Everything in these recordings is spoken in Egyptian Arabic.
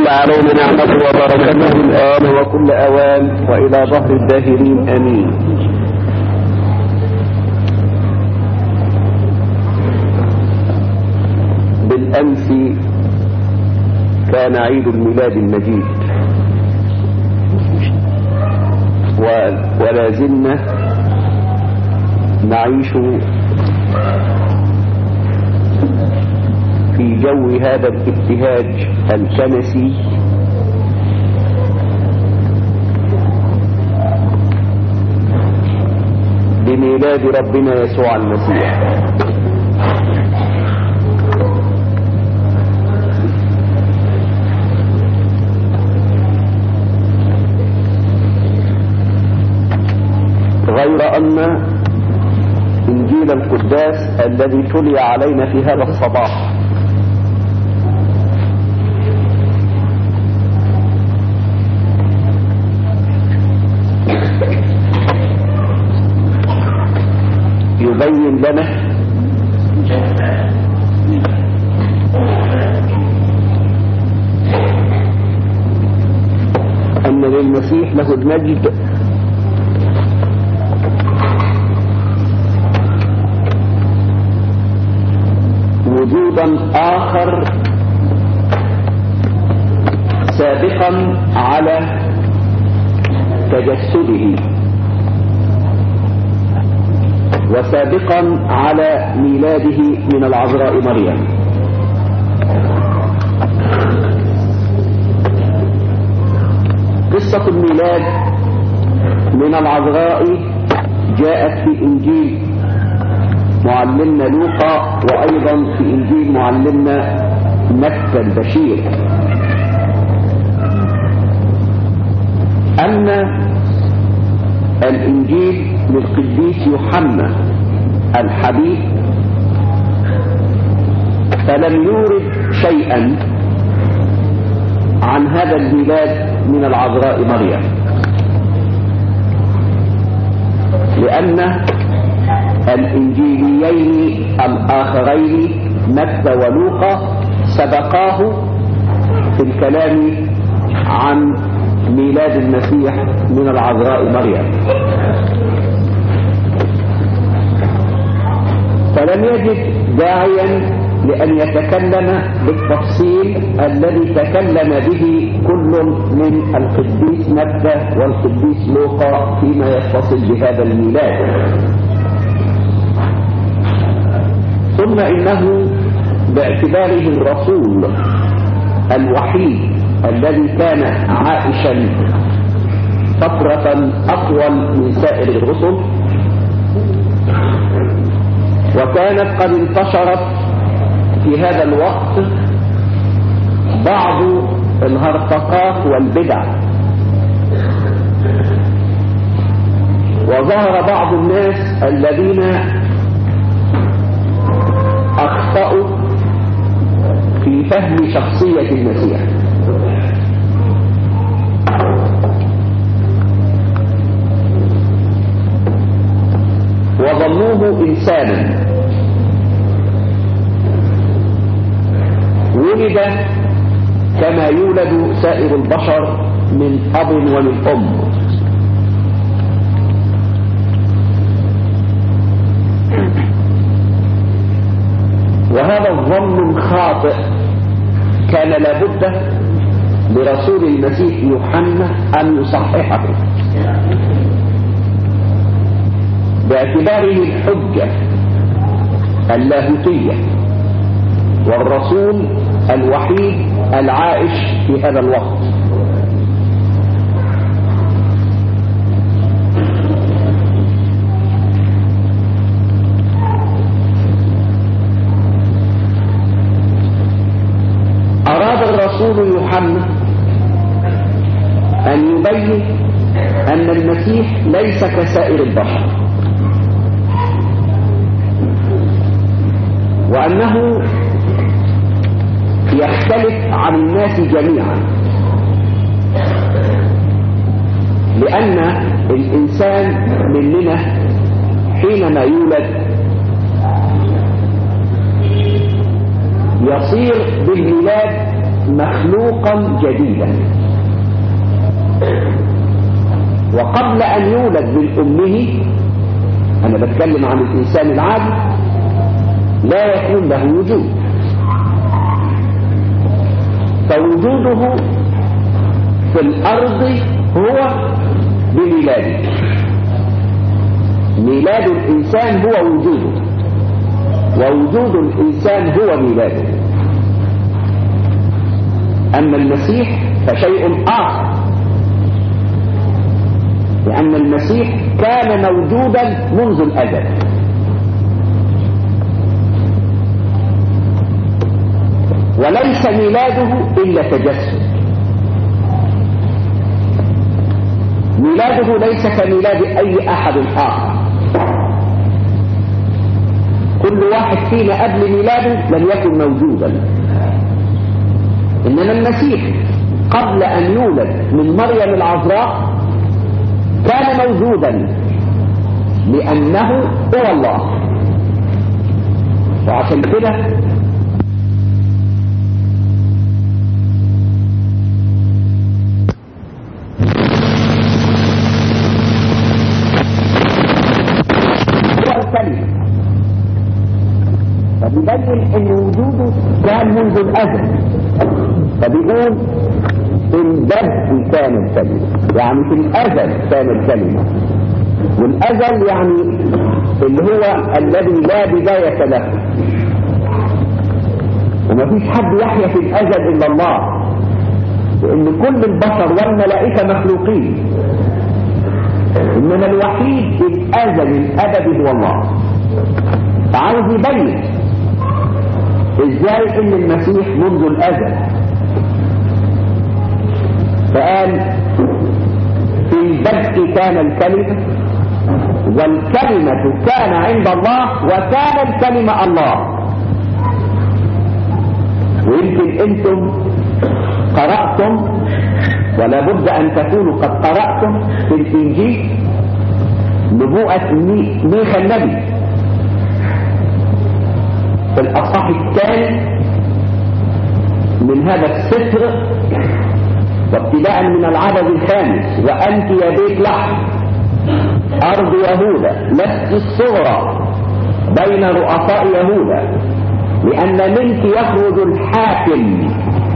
تحل علينا نعمته وبركته الآن وكل أوان وإلى ظهر الداهرين آمين بالأمس كان عيد الميلاد المجيد ولا زلنا نعيش في جو هذا الابتهاج الكنسي بميلاد ربنا يسوع المسيح غير أن إنجيل القداس الذي تلي علينا في هذا الصباح يبين لنا أن للمسيح له المجد وجودا آخر سابقا على تجسده وسابقا على ميلاده من العذراء مريم قصة الميلاد من العذراء جاءت في إنجيل معلمنا لوقا وأيضا في إنجيل معلمنا متى البشير أما الإنجيل للقديس يوحنا الحبيب فلم يورد شيئا عن هذا الميلاد من العذراء مريم لأن الإنجيليين الآخرين متى ولوقا سبقاه في الكلام عن ميلاد المسيح من العذراء مريم فلم يجد داعيا لأن يتكلم بالتفصيل الذي تكلم به كل من القديس متى والقديس لوقا فيما يتصل بهذا الميلاد ثم إنه باعتباره الرسول الوحيد الذي كان عائشا فترة أطول من سائر الرسل وكانت قد انتشرت في هذا الوقت بعض الهرطقات والبدع وظهر بعض الناس الذين أخطأوا في فهم شخصية المسيح وظنوه إنسانا ولد كما يولد سائر البشر من أب ومن أم وهذا الظن خاطئ كان لابد لرسول المسيح يوحنا أن يصححه باعتباره الحجة اللاهوتية والرسول الوحيد العائش في هذا الوقت أراد الرسول يوحنا أن يبين أن المسيح ليس كسائر البشر وأنه يختلف عن الناس جميعا لأن الإنسان مننا حينما يولد يصير بالميلاد مخلوقا جديدا وقبل أن يولد من أمه أنا بتكلم عن الإنسان العادي لا يكون له وجود فوجوده في الأرض هو بميلاده ميلاد الإنسان هو وجوده ووجود الإنسان هو ميلاده أما المسيح فشيء آخر لأن المسيح كان موجودا منذ الأزل وليس ميلاده إلا تجسد ميلاده ليس كميلاد أي أحد آخر كل واحد فينا قبل ميلاده لم يكن موجودا إنما المسيح قبل أن يولد من مريم العذراء كان موجودا لأنه هو الله وعشان كده هو الكلمة فبيبين ان وجوده كان منذ الازل فبيقول في البدء كان الكلمة يعني في الازل كان الكلمة والازل يعني اللي هو الذي لا بداية له ومفيش حد يحيا في الازل الا الله لان كل البشر والملائكة مخلوقين انما الوحيد في الازل الابدي هو الله فعاوز يبين ازاي ان المسيح منذ الازل فقال في البدء كان الكلمة والكلمة كان عند الله وكان الكلمة الله ويمكن انتم قرأتم ولا بد ان تكونوا قد قرأتم في الانجيل نبوءة ميخا النبي في الأصحاح الثاني من هذا الستر وابتداء من العدد الخامس وأنت يا بيت لحم أرض يهوذا لست الصغرى بين رؤساء يهوذا لأن منك يخرج الحاكم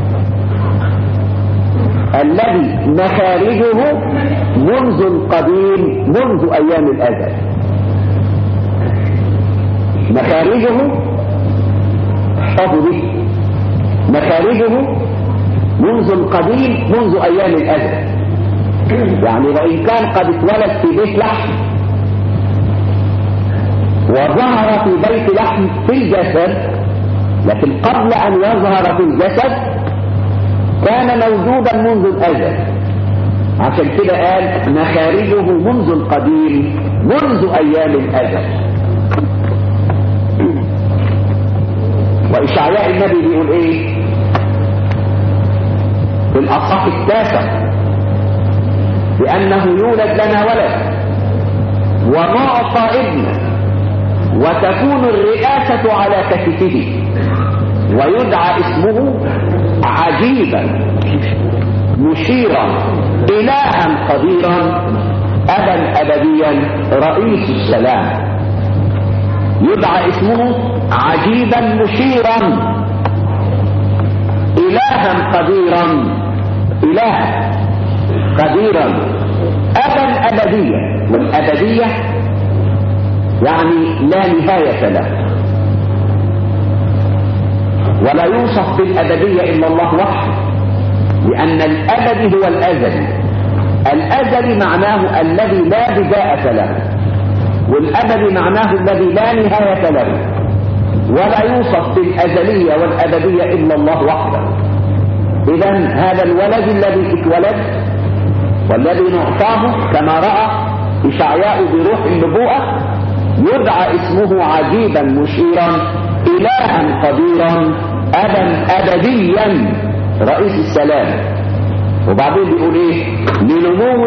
الذي مخارجه منذ القديم منذ أيام الأزل مخارجه احفظوا به مخارجه منذ القديم منذ أيام الأزل يعني وإن كان قد اتولد في بيت لحم وظهر في بيت لحم في الجسد لكن قبل أن يظهر في الجسد كان موجودا منذ الأزل عشان كده قال مخارجه منذ القديم منذ أيام الأزل وإشعياء النبي بيقول إيه في الأصحاح التاسع بأنه يولد لنا ولد ونعطى ابنا وتكون الرئاسة على كتفه ويدعى اسمه عجيبا مشيرا إلها قديرا أبا أبديا رئيس السلام يدعى اسمه عجيبا مشيرا إلها قديرا إلها قديرا أبا أبديا والأبدية يعني لا نهاية له ولا يوصف بالأبدية إلا الله وحده لأن الأبد هو الأزل الأزل معناه الذي لا بداءة له والأبد معناه الذي لا نهاية له ولا يوصف بالأزلية والأبدية إلا الله وحده إذا هذا الولد الذي اتولد والذي نعطاه كما رأى إشعياء بروح النبوءة يدعى اسمه عجيبا مشيرا إلها قديرا أبا أبديا رئيس السلام وبعدين بيقول ايه لنمو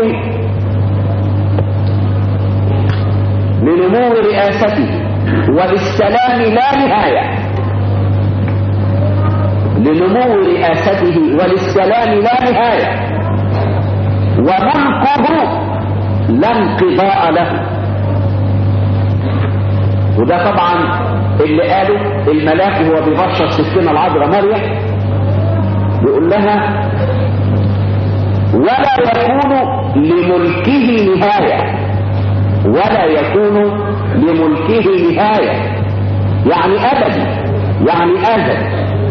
لنمو رئاسته وللسلام لا نهاية لنمو رئاسته وللسلام لا نهاية وملكه لا انقضاء له وده طبعا اللي قاله الملاك وهو بيبشر ستنا العذراء مريم بيقول لها ولا يكون لملكه نهاية ولا يكون لملكه نهاية يعني أبدي يعني أزل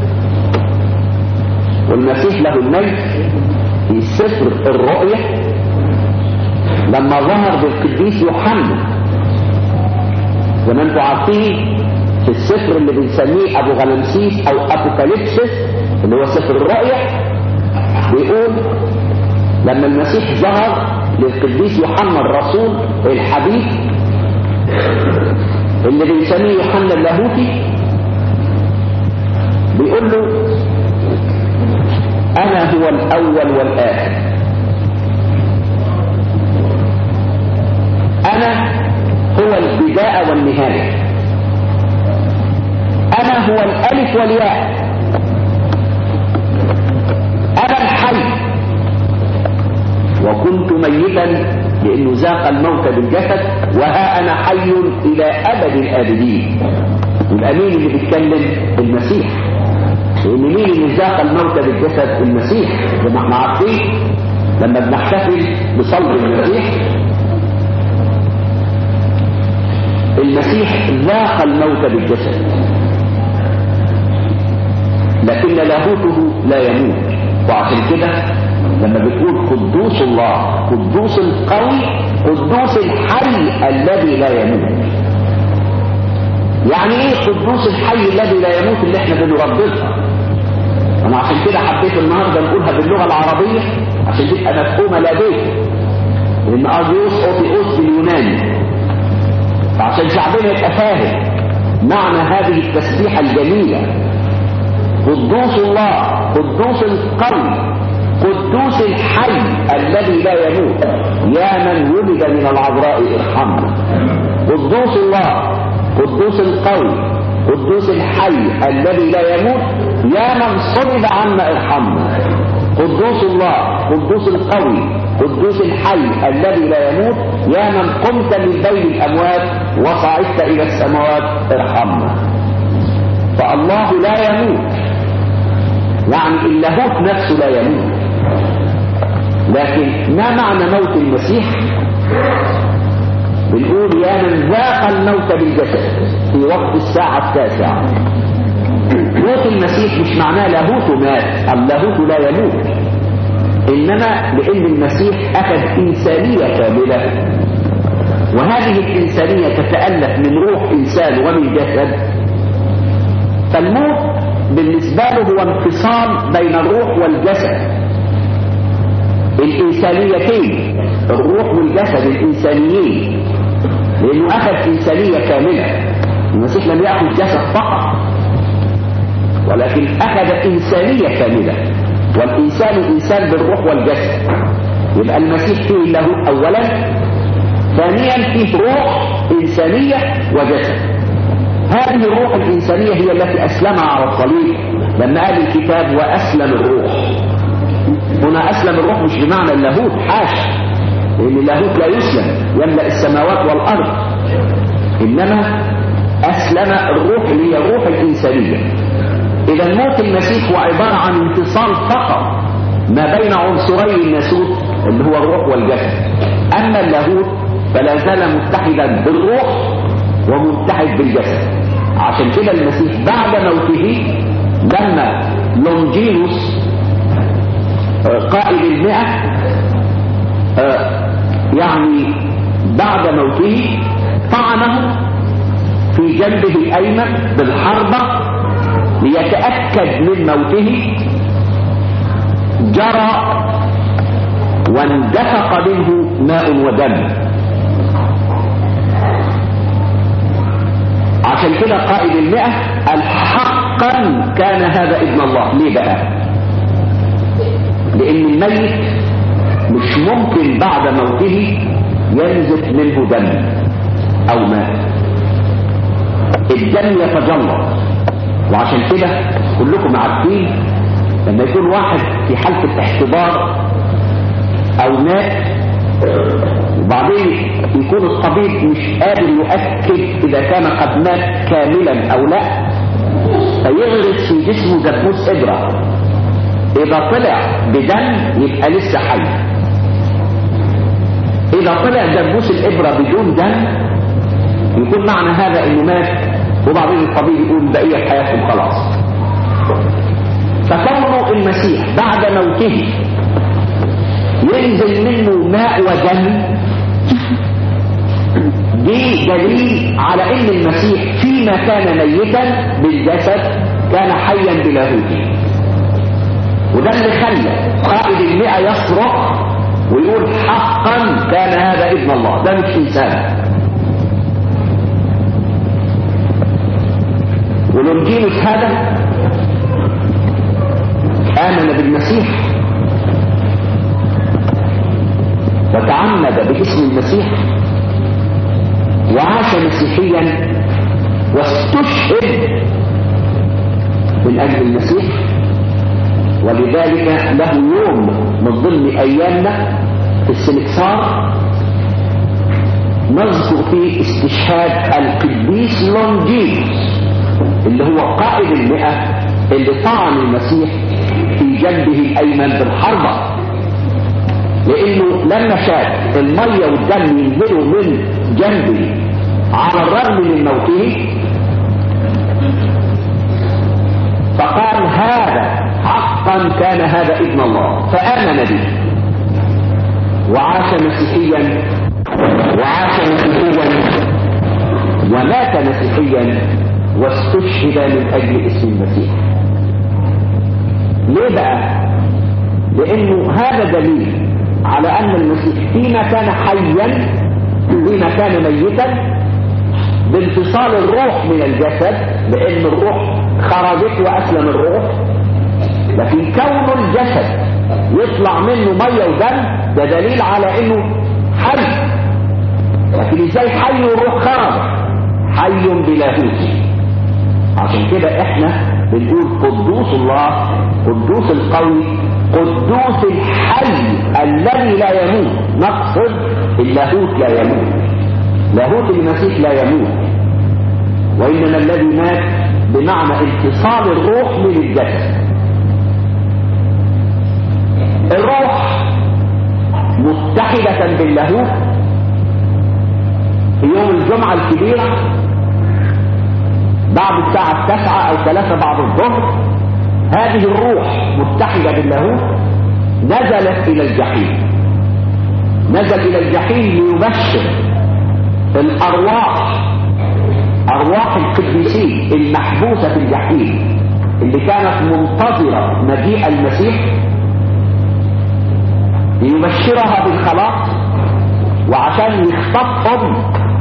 والمسيح له الملك في سفر الرؤية لما ظهر بالقديس يوحنا زي ما انتم عارفين في السفر اللي بنسميه ابو غلمسيس او ابوكاليبسس اللي هو سفر الرؤية بيقول لما المسيح ظهر للقديس يوحنا الرسول الحبيب اللي بنسميه يوحنا اللاهوتي بيقول له انا هو الاول والاخر انا هو البدايه والنهايه انا هو الالف والياء انا الحي وكنت ميتا لانه ذاق الموت بالجسد وها انا حي الى ابد الابدين يبقى مين اللي بيتكلم المسيح لان مين اللي ذاق الموت بالجسد المسيح زي ما احنا عارفين لما بنحتفل بصلب المسيح المسيح ذاق الموت بالجسد لكن لاهوته لا يموت وعشان كده لما بتقول قدوس الله قدوس القوي قدوس الحي الذي لا يموت يعني ايه قدوس الحي الذي لا يموت اللي احنا بنرددها انا عشان كده حبيت النهارده نقولها باللغه العربيه عشان تبقى مفهومه لديك لان اجيوس اوتيوس باليوناني فعشان شعبنا يبقى فاهم معنى هذه التسبيحه الجميله قدوس الله قدوس القوي قدوس الحي الذي لا يموت يا من ولد من العذراء ارحمنا قدوس الله قدوس القوي قدوس الحي الذي لا يموت يا من صلب عنا ارحمنا قدوس الله قدوس القوي قدوس الحي الذي لا يموت يا من قمت من بين الاموات وصعدت الى السماوات ارحمنا فالله لا يموت يعني اللاهوت نفسه لا يموت لكن ما معنى موت المسيح بنقول يا من ذاق الموت بالجسد في وقت الساعة التاسعة موت المسيح مش معناه لاهوته مات اللاهوت لا يموت إنما لأن المسيح أخذ إنسانية كاملة وهذه الإنسانية تتألف من روح إنسان ومن جسد فالموت بالنسبة له هو انفصال بين الروح والجسد الإنسانيتين الروح والجسد الإنسانيين لأنه أخذ إنسانية كاملة المسيح لم يأخذ جسد فقط ولكن أخذ إنسانية كاملة والإنسان إنسان بالروح والجسد يبقى المسيح فيه له أولا ثانيا فيه روح إنسانية وجسد هذه الروح الإنسانية هي التي أسلمها على الصليب لما قال الكتاب وأسلم الروح هنا أسلم الروح مش بمعنى اللاهوت حاشا لأن اللاهوت لا يسلم يملأ السماوات والأرض إنما أسلم الروح اللي هي الروح الإنسانية إذا موت المسيح هو عبارة عن انفصال فقط ما بين عنصري الناسوت اللي هو الروح والجسد أما اللاهوت فلا زال متحدا بالروح ومتحد بالجسد عشان كده المسيح بعد موته لما لونجينوس قائد المئة يعني بعد موته طعنه في جنبه الأيمن بالحربة ليتأكد من موته جرى واندفق منه ماء ودم عشان كده قائد المئة حقا كان هذا ابن الله ليه بقى لان الميت مش ممكن بعد موته ينزف منه دم او ماء الدم يتجلط وعشان كده كلكم عارفين لما يكون واحد في حالة الاحتضار او مات وبعدين يكون الطبيب مش قادر يؤكد اذا كان قد مات كاملا او لا فيغرس في جسمه دبوس ابره اذا طلع بدم يبقى لسه حي اذا طلع دبوس الابره بدون دم يكون معنى هذا انه مات وبعدين الطبيب يقول بقيه حياته خلاص فكونه المسيح بعد موته ينزل منه ماء ودم دي دليل على ان المسيح فيما كان ميتا بالجسد كان حيا بلاهوته وده اللي خلى قائد المئة يصرخ ويقول حقا كان هذا ابن الله ده مش انسان ولونجينوس هذا آمن بالمسيح وتعمد باسم المسيح وعاش مسيحيا واستشهد من أجل المسيح ولذلك له يوم من ضمن أيامنا في السنكسار نذكر فيه استشهاد القديس لونجينوس اللي هو قائد المئة اللي طعن المسيح في جنبه الأيمن بالحربة لأنه لما شاف المية والدم ينزلوا من جنبه على الرغم من موته فقال هذا حقا كان هذا ابن الله فآمن به وعاش مسيحيا وعاش مسيحيا ومات مسيحيا واستشهد من أجل اسم المسيح ليه بقى لأنه هذا دليل على أن المسيح فيما كان حيا فيما كان ميتا بانفصال الروح من الجسد لأن الروح خرجت وأسلم الروح لكن كون الجسد يطلع منه مية ودم ده دليل على انه حي لكن ازاي حي والروح خرج حي بلاهوته عشان كده احنا بنقول قدوس الله قدوس القوي قدوس الحي الذي لا يموت نقصد اللاهوت لا يموت لاهوت المسيح لا يموت وإنما الذي مات بمعنى انفصال الروح من الجسد الروح متحدة باللاهوت في يوم الجمعة الكبيرة بعد الساعة التاسعة أو ثلاثة بعد الظهر هذه الروح متحدة باللاهوت نزلت إلى الجحيم نزل إلى الجحيم ليبشر الأرواح أرواح القديسين المحبوسة في الجحيم اللي كانت منتظرة مجيء المسيح ليبشرها بالخلاص وعشان يخطفهم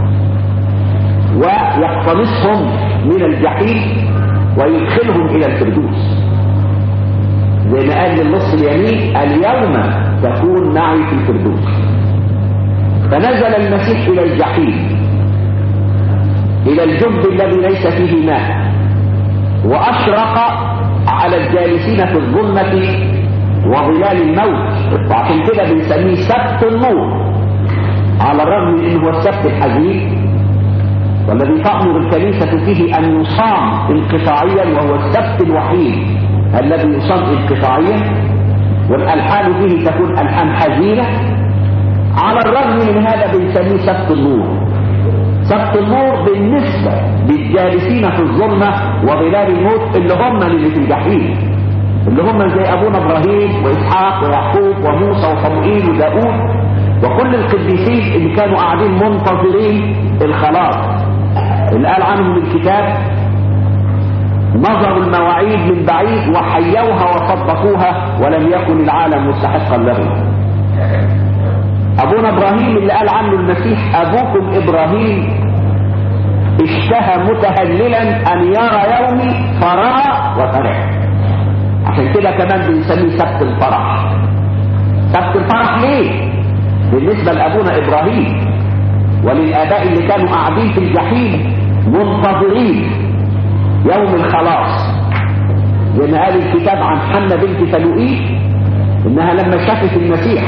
ويقتنصهم من الجحيم ويدخلهم إلى الفردوس زي ما قال للنص اليمين اليوم تكون معي في الفردوس فنزل المسيح إلى الجحيم إلى الجب الذي ليس فيه ماء وأشرق على الجالسين في الظلمة وظلال الموت وعشان كده بنسميه سبت النور على الرغم من انه هو السبت الحزين والذي تأمر الكنيسة فيه أن يصام انقطاعيا وهو السبت الوحيد الذي يصام انقطاعيا والألحان فيه تكون ألحان حزينة على الرغم من هذا بنسميه سبت النور سبت النور بالنسبة للجالسين في الظلمة وظلال الموت اللي هم اللي في الجحيم اللي هم زي أبونا إبراهيم وإسحاق ويعقوب وموسى وصموئيل وداود وكل القديسين اللي كانوا قاعدين منتظرين الخلاص اللي قال عنهم الكتاب نظروا المواعيد من بعيد وحيوها وصدقوها ولم يكن العالم مستحقا له أبونا إبراهيم اللي قال عنه المسيح أبوكم إبراهيم اشتهى متهللا أن يرى يومي فرأى وفرح عشان كده كمان بنسميه سبت الفرح سبت الفرح ليه بالنسبة لأبونا إبراهيم وللآباء اللي كانوا قاعدين في الجحيم منتظرين يوم الخلاص لأن قال الكتاب عن حنة بنت فلوئيل إنها لما شافت المسيح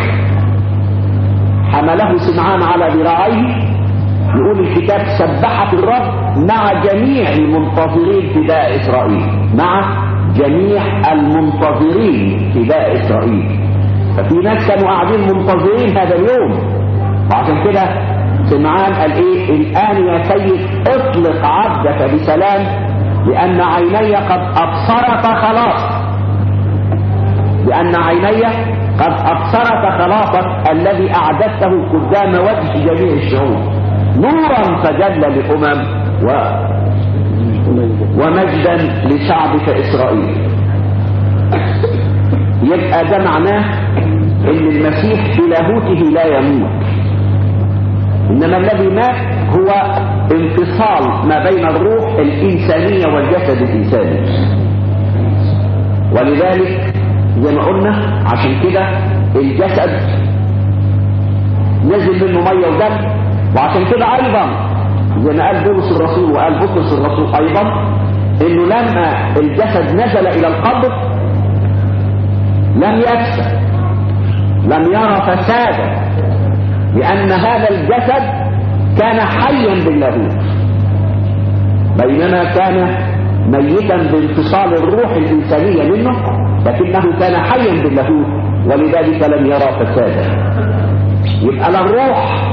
حمله سمعان على ذراعيه يقول الكتاب سبحت الرب مع جميع المنتظرين فداء إسرائيل مع جميع المنتظرين فداء إسرائيل ففي ناس كانوا قاعدين منتظرين هذا اليوم وعشان كده سمعان قال ايه الآن يا سيد اطلق عبدك بسلام لأن عيني قد أبصرت خلاص لأن عيني قد أبصرت خلاصك الذي أعددته قدام وجه جميع الشعوب نورا تجلى لأمم و... ومجدا لشعبك إسرائيل يبقى ده معناه ان المسيح بلاهوته لا يموت انما الذي مات هو انفصال ما بين الروح الانسانية والجسد الانساني ولذلك زي ما قلنا عشان كده الجسد نزل منه ميه ودم وعشان كده ايضا زي ما قال بولس الرسول وقال بطرس الرسول ايضا انه لما الجسد نزل الى القبر لم يفسد لم يرى فسادا لان هذا الجسد كان حيا باللاهوت بينما كان ميتا بانفصال الروح الانسانيه منه لكنه كان حيا باللاهوت ولذلك لم يرى فسادا يبقى لا الروح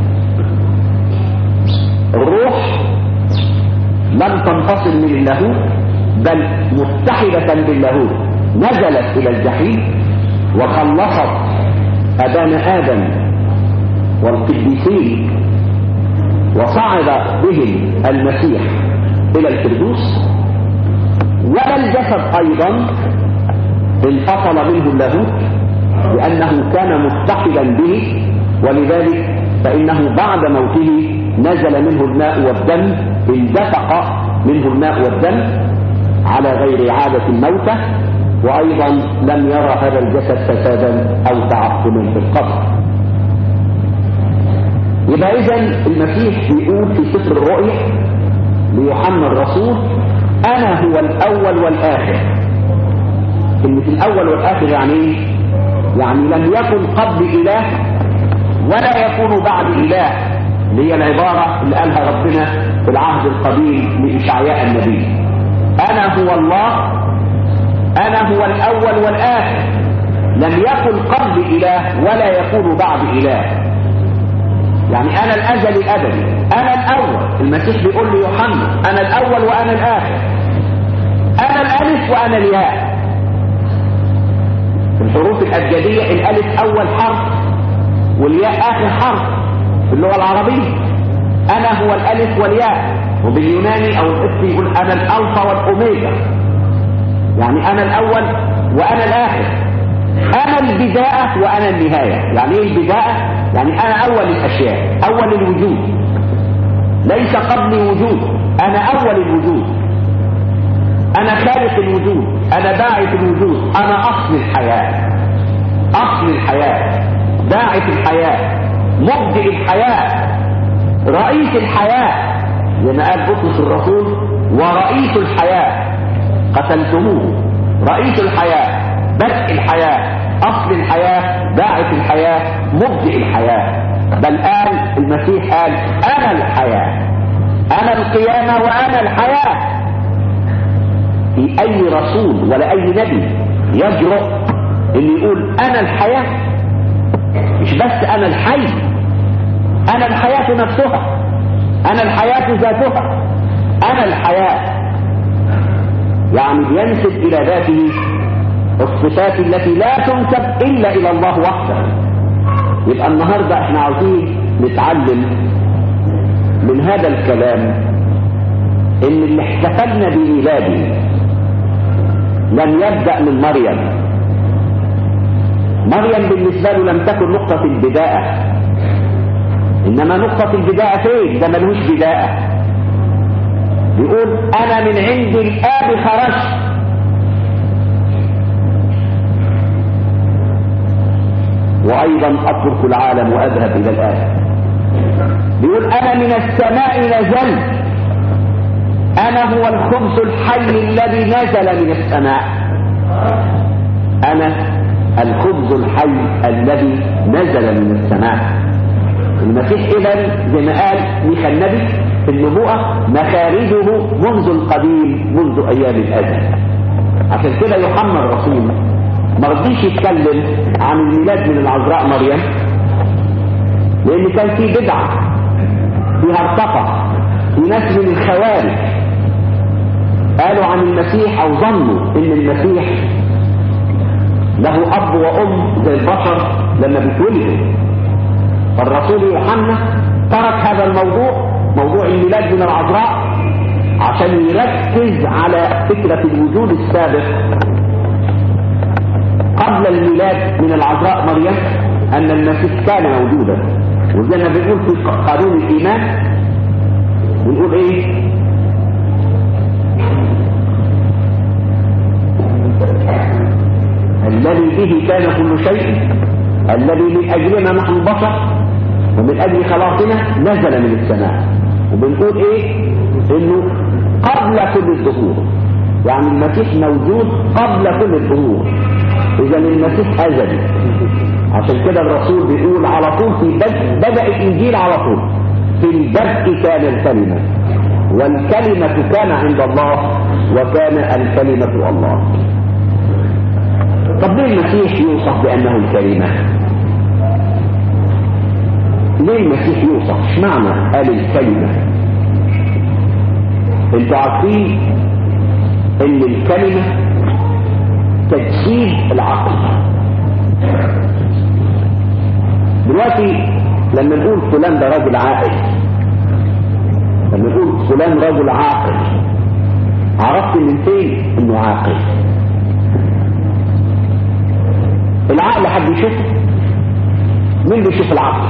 الروح لم تنفصل من اللاهوت بل متحدة باللاهوت نزلت إلى الجحيم وخلصت أبانا آدم والقديسين وصعد بهم المسيح إلى الفردوس ولا الجسد أيضا انفصل منه اللاهوت لأنه كان متحدا به ولذلك فإنه بعد موته نزل منه الماء والدم اندفق منه الماء والدم على غير عادة الموتى وأيضا لم يرى هذا الجسد فسادا أو تعقما في القبر يبقى إذا المسيح بيقول في سفر الرؤيا ليوحنا الرسول أنا هو الأول والآخر كلمة الأول والآخر يعني إيه؟ يعني لم يكن قبل إله ولا يكون بعد إله اللي هي العبارة اللي قالها ربنا في العهد القديم لإشعياء النبي أنا هو الله أنا هو الأول والآخر لم يكن قبل إله ولا يكون بعد إله يعني أنا الأزل الأبدي أنا الأول المسيح بيقول لي يوحنا أنا الأول وأنا الآخر أنا الألف وأنا الياء في الحروف الأبجدية الألف أول حرف والياء آخر حرف في اللغة العربية أنا هو الألف والياء وباليوناني أو القبطي يقول أنا الألفا والأوميجا يعني أنا الأول وأنا الآخر أنا البداية وأنا النهاية يعني إيه البداية؟ يعني أنا أول الأشياء أول الوجود ليس قبلي وجود أنا أول الوجود أنا خالق الوجود أنا باعث الوجود أنا أصل الحياة أصل الحياة باعث الحياة مبدئ الحياة رئيس الحياة لما قال بطرس الرسول ورئيس الحياة قتلتموه رئيس الحياة بدء الحياة أصل الحياة باعث الحياة مبدئ الحياة بل قال المسيح قال أنا الحياة أنا القيامة وأنا الحياة في أي رسول ولا أي نبي يجرؤ اللي يقول أنا الحياة مش بس أنا الحي أنا الحياة نفسها أنا الحياة ذاتها أنا الحياة يعني بينسب إلى ذاته الصفات التي لا تنسب إلا إلى الله وحده يبقى النهاردة احنا عاوزين نتعلم من هذا الكلام ان اللي احتفلنا بميلاده لم يبدأ من مريم مريم بالنسبة له لم تكن نقطة البداية إنما نقطة البداية فين ده ملوش بداية بيقول أنا من عند الآب خرجت وأيضا أترك العالم وأذهب إلى الآب بيقول أنا من السماء نزلت أنا هو الخبز الحي الذي نزل من السماء أنا الخبز الحي الذي نزل من السماء المسيح إذا زي ما قال ميخا النبي في النبوءة مخارجه منذ القديم منذ أيام الأزل عشان كده يوحنا الرسول ما رضيش يتكلم عن الميلاد من العذراء مريم لأن كان في بدعة فيها ارتقى في ناس من الخوارج قالوا عن المسيح أو ظنوا إن المسيح له أب وأم زي البشر لما بيتولدوا فالرسول يوحنا ترك هذا الموضوع موضوع الميلاد من العذراء عشان يركز على فكرة الوجود السابق قبل الميلاد من العذراء مريم أن المسيح كان موجودا وزي ما بنقول في قانون الإيمان بنقول إيه الذي به كان كل شيء الذي من أجلنا نحن البشر ومن أجل خلاصنا نزل من السماء وبنقول إيه إنه قبل كل الظهور يعني المسيح موجود قبل كل الظهور إذا المسيح أزلي عشان كده الرسول بيقول على طول في بدء بدأ الإنجيل على طول في البدء كان الكلمة والكلمة كان عند الله وكان الكلمة الله طب ليه المسيح يوصف بأنه الكلمة ليه المسيح يوصف ايش معنى قال الكلمة انتوا عارفين ان الكلمة تجسيد العقل دلوقتي لما نقول فلان ده راجل عاقل لما نقول فلان رجل عاقل عرفت من فين انه عاقل العقل حد يشوفه مين بيشوف العقل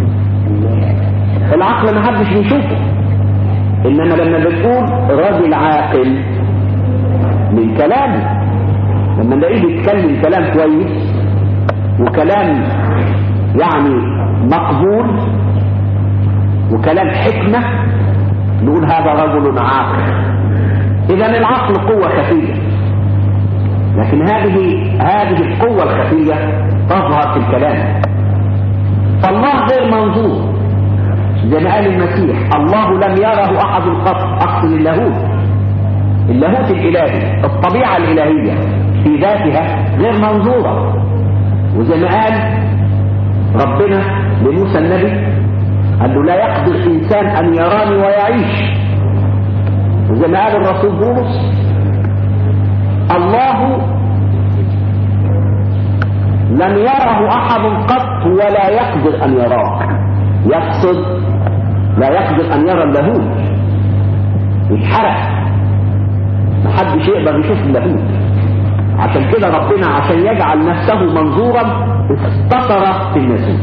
العقل ما حدش بيشوفه انما لما بتقول راجل عاقل من كلامه لما نلاقيه بيتكلم كلام كويس وكلام يعني مقبول وكلام حكمة نقول هذا رجل عاقل اذا العقل قوة خفية لكن هذه هذه القوة الخفية تظهر في الكلام فالله غير منظور زي ما قال المسيح الله لم يره احد قط اقصد اللاهوت اللاهوت الالهي الطبيعة الالهية في ذاتها غير منظورة وزي ما قال ربنا لموسى النبي قال له لا يقدر انسان ان يراني ويعيش وزي ما قال الرسول بولس الله لم يره احد قط ولا يقدر ان يراه يقصد لا يقدر ان يرى اللاهوت يتحرق محدش يقدر يشوف اللاهوت عشان كده ربنا عشان يجعل نفسه منظورا استطر في الناسوت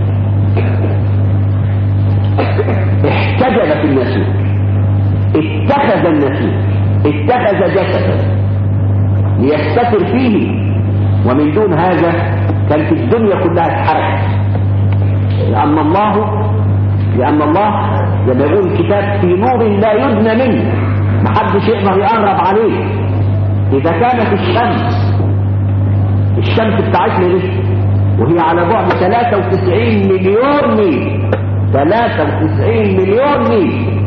احتجب في الناسوت اتخذ الناسوت اتخذ جسدا ليستتر فيه ومن دون هذا كانت الدنيا كلها اتحرقت لأن الله لأن الله لما يقول الكتاب في نور لا يدنى منه محدش يقدر يقرب عليه إذا كانت الشمس الشمس بتاعتنا دي وهي على بعد 93 مليون ميل 93 مليون ميل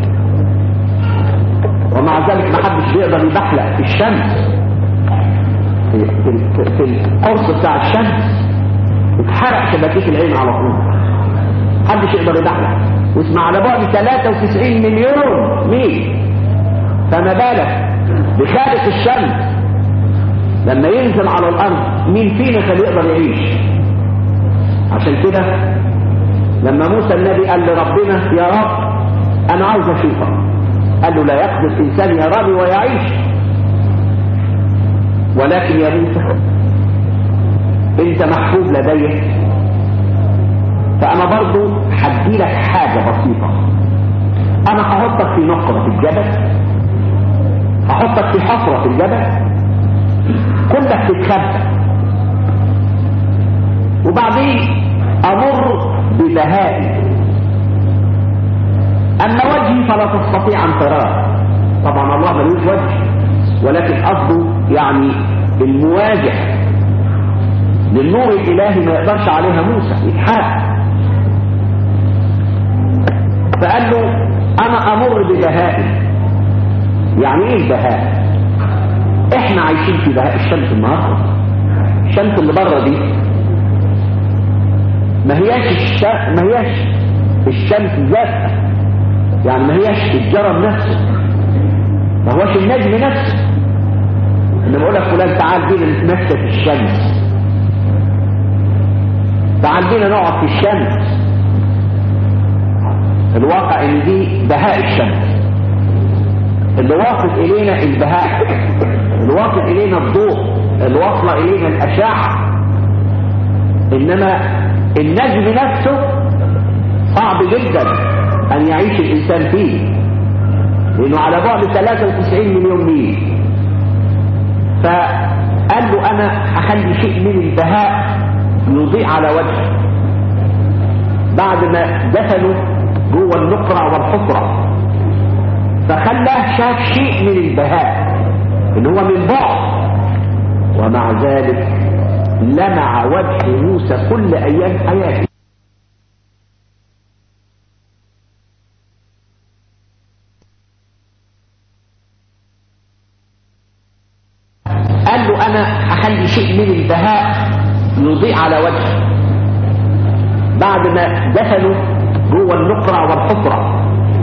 ومع ذلك محدش يقدر يبحلق في الشمس في, في, في القرص بتاع الشمس اتحرق شبكية العين على طول محدش يقدر يبحلق واسمع على بعد 93 مليون ميل فما بالك بخارج الشمس لما ينزل على الارض مين فينا كان يقدر يعيش عشان كده لما موسى النبي قال لربنا يا رب انا عاوز اشوفك قال له لا يقدر انسان يراني ويعيش ولكن يا موسى انت محبوب لدي فانا برضو هدي لك حاجة بسيطة انا هحطك في نقرة الجبل هحطك في حفرة في الجبل كلك تتخبى وبعدين امر ببهائي اما وجهي فلا تستطيع ان تراه طبعا الله ملوش وجه ولكن قصده يعني المواجه للنور الالهي ما يقدرش عليها موسى يتحرق فقال له انا امر ببهائي يعني ايه البهاء احنا عايشين في بهاء الشمس النهارده الشمس اللي بره دي ما هياش الش... ما هياش الشمس ذاتها يعني ما هياش الجرم نفسه ما هوش النجم نفسه انا بقول لك فلان تعال بينا نتمشى في الشمس تعال بينا نقعد في الشمس الواقع ان دي بهاء الشمس اللي واصل الينا البهاء اللي واصل الينا الضوء اللي واصله الينا الاشعه انما النجم نفسه صعب جدا ان يعيش الانسان فيه لانه على بعد 93 مليون ميل فقال له انا هخلي شيء من البهاء يضيء على وجهه بعد ما دفنوا جوه النقرة والحفرة فخلاه شاف شيء من البهاء اللي هو من بعد ومع ذلك لمع وجه موسى كل ايام حياته قال له انا هخلي شيء من البهاء يضيء على وجهه بعد ما دفنوا جوه النقرة والحفرة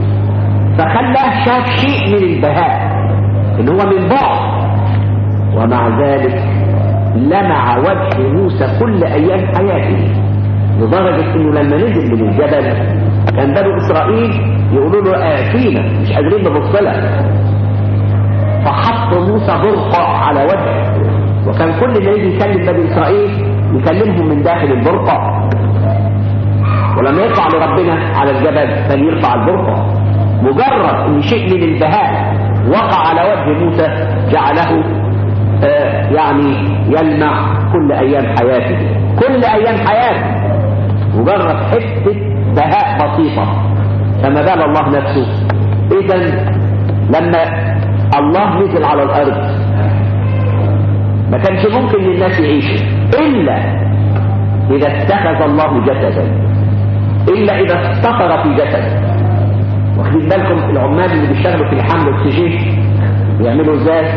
فخلاه شاف شيء من البهاء اللي هو من بعد ومع ذلك لمع وجه موسى كل ايام حياته لدرجة انه لما نزل من الجبل كان بنو اسرائيل يقولوا له اتينا مش قادرين نبص لك فحط موسى برقع على وجهه وكان كل اللي يجي يكلم بني اسرائيل يكلمهم من داخل البرقع ولما يطلع لربنا على الجبل كان يرفع البرقع مجرد ان شيء من البهاء وقع على وجه موسى جعله آه يعني يلمع كل ايام حياته كل ايام حياته مجرد حته بهاء بسيطه فما بال الله نفسه اذا لما الله نزل على الارض ما كانش ممكن للناس يعيشوا الا اذا اتخذ الله جسدا الا اذا استقر في جسد واخدين بالكم العمال اللي بيشتغلوا في الحمل الاكسجين بيعملوا ازاي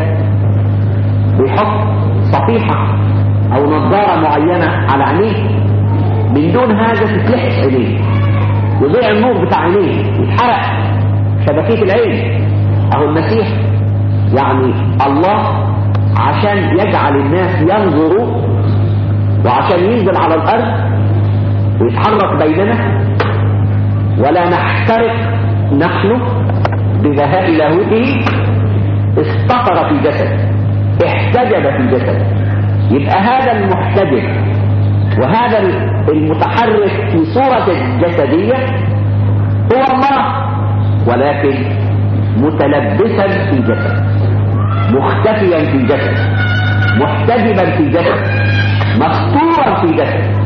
بيحط صفيحه او نظاره معينه على عينيه من دون هذا تتلحس عينيه يضيع النور بتاع عينيه يتحرق شبكيه العين اهو المسيح يعني الله عشان يجعل الناس ينظروا وعشان ينزل على الارض ويتحرك بيننا ولا نحترق نحن بذهاب لاهوته استقر في جسد احتجب في جسد يبقى هذا المحتجب وهذا المتحرك في صورة الجسدية هو الله ولكن متلبسا في جسد مختفيا في جسد محتجبا في جسد مستورا في جسد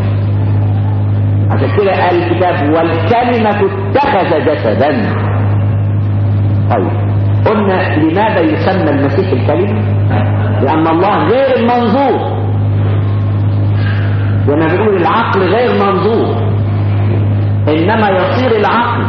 عشان كده قال الكتاب والكلمة اتخذ جسدا طيب قلنا لماذا يسمى المسيح الكلمة لأن الله غير المنظور لما بنقول العقل غير منظور إنما يصير العقل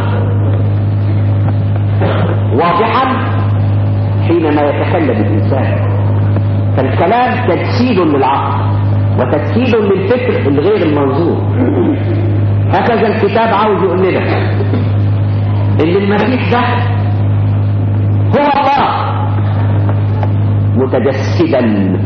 واضحا حينما يتكلم الإنسان فالكلام تجسيد للعقل وتجسيد للفكر الغير المنظور هكذا الكتاب عاوز يقول لنا ان المسيح ده هو الله متجسدا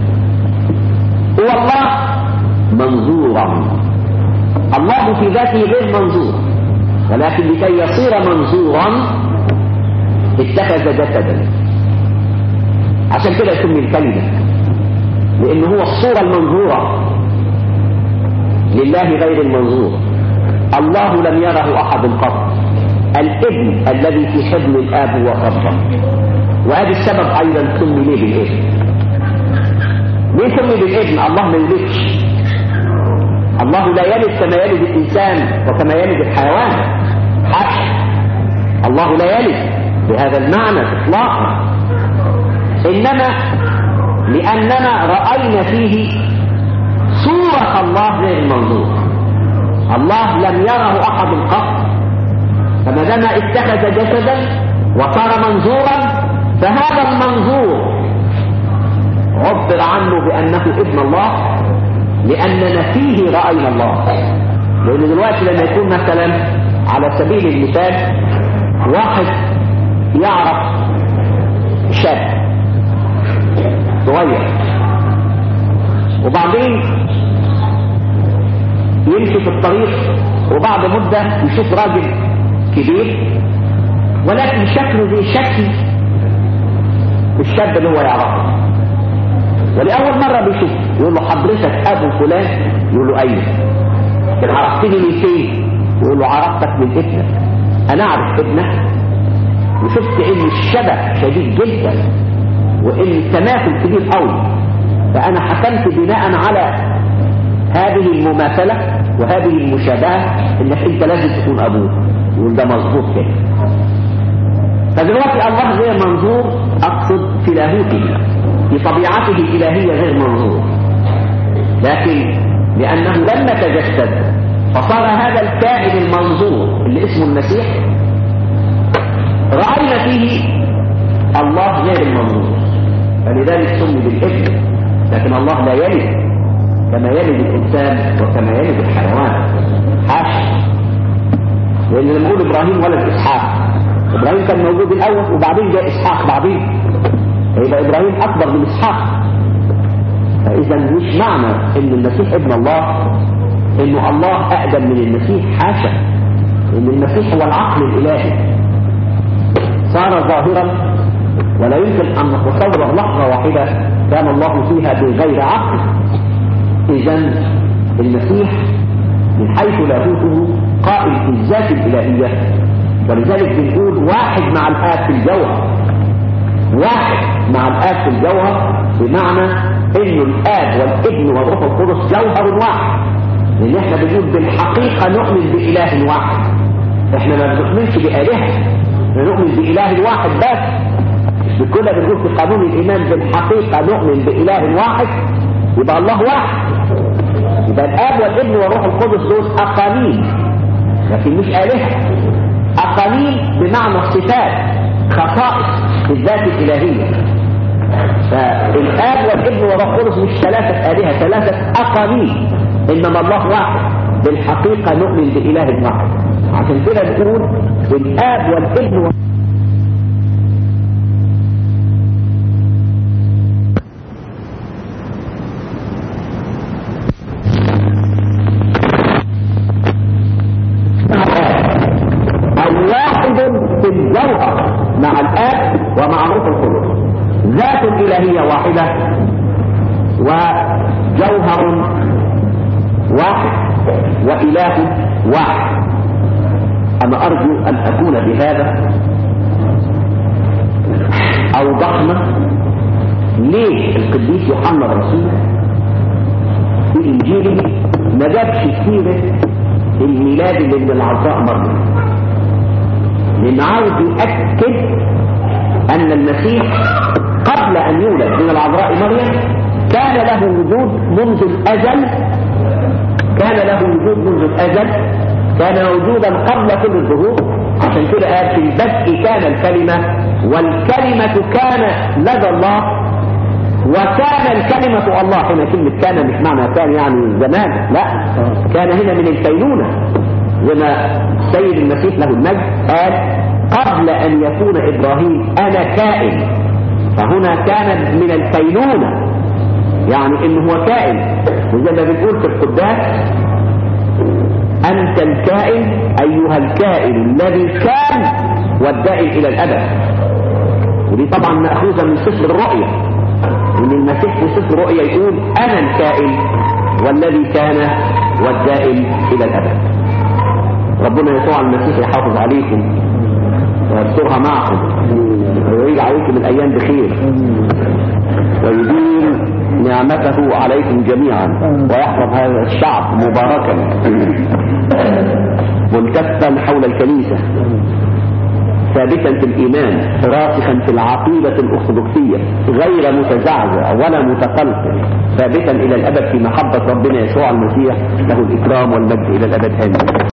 هو الله منظورا الله في ذاته غير منظور ولكن لكي يصير منظورا اتخذ جسدا عشان كده يسمي الكلمه لأنه هو الصورة المنظورة لله غير المنظور الله لم يره أحد قط الابن الذي في حضن الآب وقبضه وهذا السبب أيضا سمي ليه بالابن ليه سمي بالابن الله ما يلدش الله لا يلد كما يلد الإنسان وكما يلد الحيوان حش الله لا يلد بهذا المعنى إطلاقا إنما لأننا رأينا فيه صورة الله غير المنظور الله لم يره أحد قط فما دام اتخذ جسدا وصار منظورا فهذا المنظور عبر عنه بأنه ابن الله لأننا فيه رأينا الله لأن دلوقتي لما يكون مثلا على سبيل المثال واحد يعرف شاب صغير وبعدين يمشي في الطريق وبعد مدة يشوف راجل كبير ولكن شكله زي شكل الشاب اللي هو يعرفه ولأول مرة بيشوف يقول له حضرتك أبو فلان يقول له أيوه كان عرفتني من فين يقول له عرفتك من ابنك أنا أعرف ابنك وشفت إن الشبه شديد جدا وإن التماثل كبير قوي فأنا حكمت بناء على هذه المماثلة وهذه المشابهة إنك أنت لازم تكون أبوه يقول ده مظبوط كده فدلوقتي الله غير منظور أقصد في لاهوته في طبيعته الإلهية غير منظور لكن لأنه لم تجسد فصار هذا الكائن المنظور اللي اسمه المسيح رأينا فيه الله غير المنظور فلذلك سمي بالابن لكن الله لا يلد كما يلد الإنسان وكما يلد الحيوان حاشا لأن لما نقول إبراهيم ولد إسحاق إبراهيم كان موجود الأول وبعدين جاء إسحاق بعدين يبقى إبراهيم أكبر من إسحاق فإذا مش معنى إن المسيح ابن الله إنه الله أقدم من المسيح حاشا إن المسيح هو العقل الإلهي صار ظاهرا ولا يمكن أن نتصور لحظة واحدة كان الله فيها بغير عقل إذا المسيح من حيث لاهوته قائل في الذات الإلهية ولذلك بنقول واحد مع الآب في الجوهر واحد مع الآب في الجوهر بمعنى إنه الآب والابن والروح القدس جوهر واحد لأن احنا بنقول بالحقيقة نؤمن بإله واحد احنا ما بنؤمنش بآلهة نؤمن بإله واحد بس مش بكل بنقول في قانون الإيمان بالحقيقة نؤمن بإله واحد يبقى الله واحد يبقى الآب والابن والروح القدس دول أقانيم لكن مش آلهة أقانيم بمعنى الصفات خصائص في الذات الإلهية فالآب والابن والروح القدس مش ثلاثة آلهة ثلاثة أقانيم إنما الله واحد بالحقيقة نؤمن بإله واحد عشان كده نقول الآب والابن والروح مع الآب ومع روح القدس ذات إلهية واحدة وجوهر واحد وإله واحد أنا أرجو أن أكون بهذا أوضحنا ليه القديس يوحنا الرسول في إنجيله ما جابش سيرة الميلاد اللي من العذراء مريم لأنه عاوز يؤكد أن المسيح قبل أن يولد من العذراء مريم كان له وجود منذ الأزل كان له وجود منذ الأزل كان موجودا قبل كل الظهور عشان كده قال في البدء كان الكلمة والكلمة كان لدى الله وكان الكلمة الله هنا كلمة كان مش معنى كان يعني زمان لا كان هنا من الكينونة لما السيد المسيح له المجد قال قبل أن يكون إبراهيم أنا كائن فهنا كان من الكينونة يعني إنه هو كائن وزي ما بنقول في القداس أنت الكائن أيها الكائن الذي كان والدائم إلى الأبد ودي طبعا مأخوذة من سفر الرؤيا إن المسيح في سفر الرؤيا يقول أنا الكائن والذي كان والدائم إلى الأبد ربنا يسوع المسيح يحافظ عليكم ويسترها معكم ويعيد عليكم الأيام بخير ويديم نعمته عليكم جميعا ويحفظ هذا الشعب مباركا ملتفا حول الكنيسة ثابتا في الإيمان راسخا في العقيدة الأرثوذكسية غير متزعزع ولا متقلقل ثابتا إلى الأبد في محبة ربنا يسوع المسيح له الإكرام والمجد إلى الأبد آمين